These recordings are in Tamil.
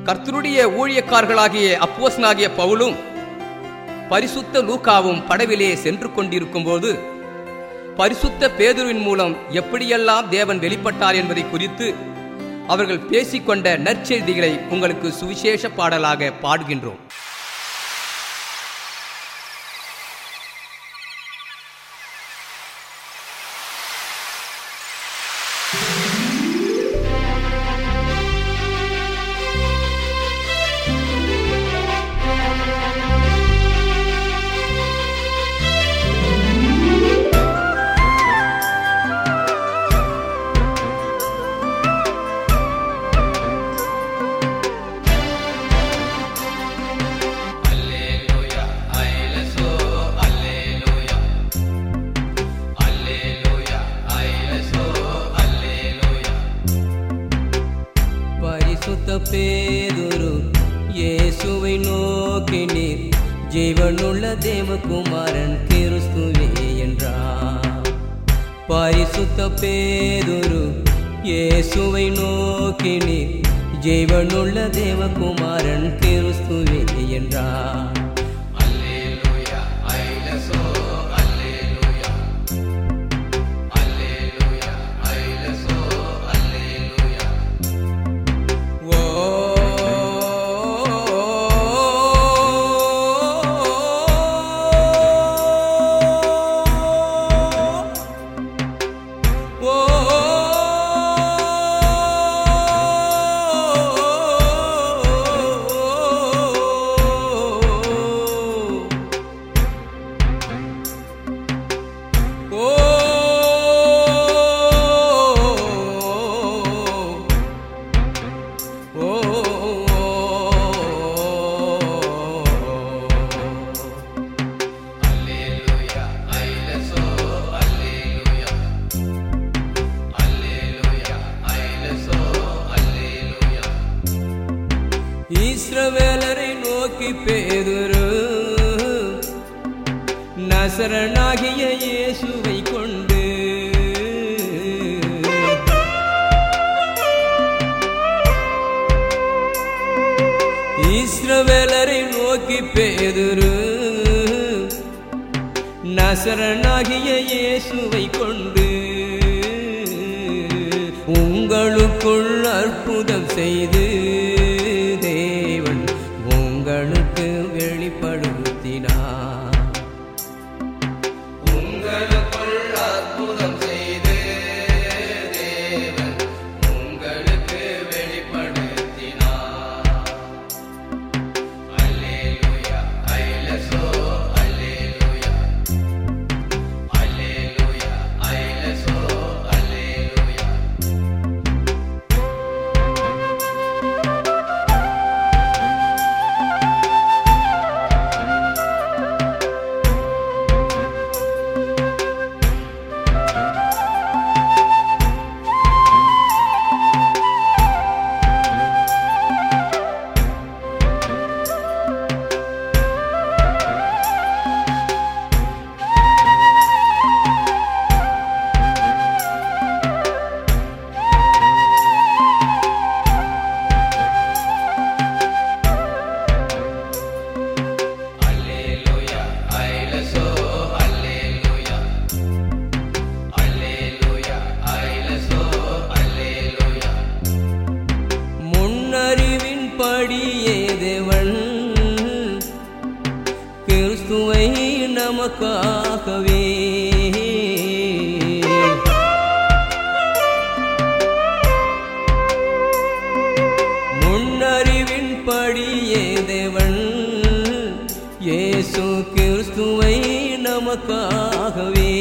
கர்த்தருடைய ஊழியக்காரர்களாகிய அப்போஸ்தலனாகிய பவுலும் பரிசுத்த லூக்காவும் படவிலே சென்று கொண்டிருக்கும்போது பரிசுத்த பேதுருவின் மூலம் எப்படியெல்லாம் தேவன் வெளிப்பட்டார் என்பதை குறித்து அவர்கள் பேசிக்கொண்ட நற்செய்திகளை உங்களுக்கு சுவிசேஷ பாடலாக பாடுகின்றோம் பரிசுத்த பேதுரு இயேசுவை நோக்கினீர் ஜீவனுள்ள தேவகுமாரன் கிறிஸ்துவே என்றார் பரிசுத்த பேதுரு இயேசுவை நோக்கினீர் ஜீவனுள்ள தேவகுமாரன் கிறிஸ்துவே என்றார் இஸ்ரவேலரை நோக்கி பேதுரு நசரனாகிய இயேசுவை கொண்டு இஸ்ரவேலரை நோக்கி பேதுரு நசரனாகிய இயேசுவை கொண்டு உங்களுக்குள் அற்புதம் செய்து தேவன் உங்களுக்கு வெளிப்படுத்தினார் உங்களுக்குள் அற்புதம் செய்து தேவன் உங்களுக்கு வெளிப்படுத்தினார் அல்லேலூயா ஐலசோ அல்லேலூயா அல்லேலூயா ஐலசோ அல்லேலூயா முன்னறிவின் படியே தேவன் கிறிஸ்துவை நமக்காகவே முன்னறிவின் படியே தேவன் இயேசு கிறிஸ்துவை நமக்காகவே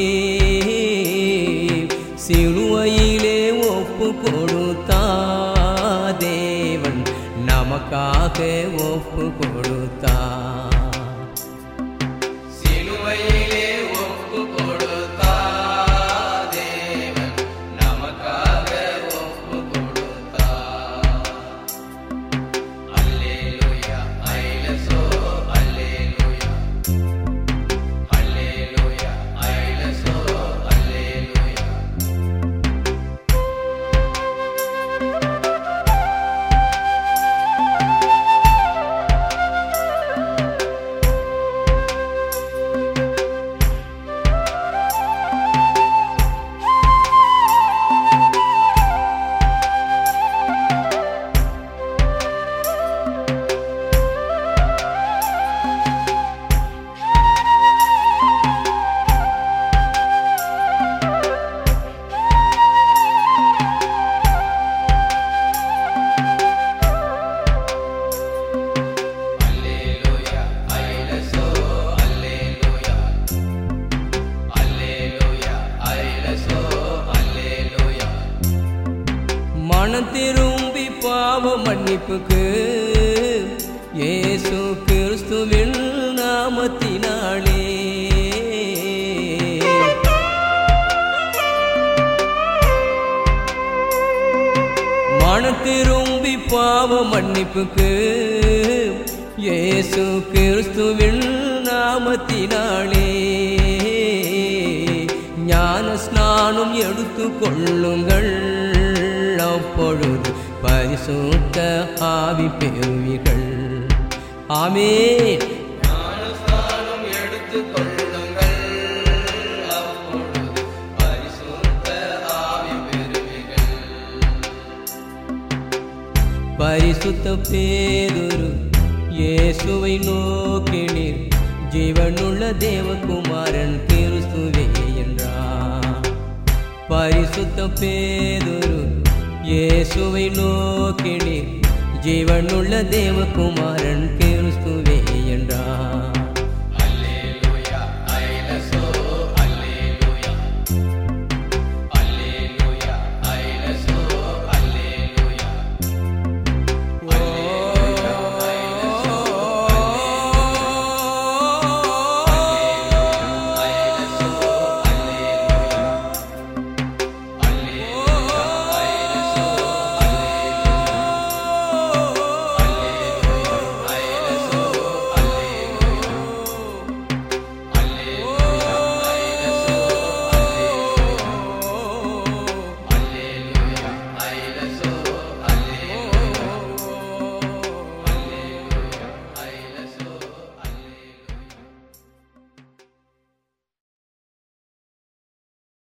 சிலுவையிலே ஒப்பு கொடுத்தா தேவன் நமக்காக ஒப்பு கொடுத்தா சிலுவையிலே ஒப்பு கொடுத்தா தேவன் நமக்காக ஒப்பு கொடுத்தா அல்லேலூயா ஐலசோ அல்லேலூயா அல்லேலூயா ஐலசோ அல்லேலூயா மன்னிப்புக்கு இயேசு கிறிஸ்துவின் நாமத்தினாலே மனம் திரும்பி பாவ மன்னிப்புக்கு இயேசு கிறிஸ்துவின் நாமத்தினாலே ஞான ஸ்நானம் எடுத்து கொள்ளுங்கள் அப்பொழுது பரிசுத்த ஆவி பெறுவீர்கள் ஆமென் ஞானஸ்நானம் எடுத்துக் கொள்ளுங்கள் அப்பொழுது பரிசுத்த ஆவி பெறுவீர்கள் பரிசுத்த பேதுரு இயேசுவை நோக்கினீர் ஜீவனுள்ள தேவகுமாரன் கிறிஸ்துவே என்றார் பரிசுத்த பேதுரு இயேசுவை நோக்கினீர் ஜீவனுள்ள தேவகுமாரன் கிறிஸ்துவே என்றார்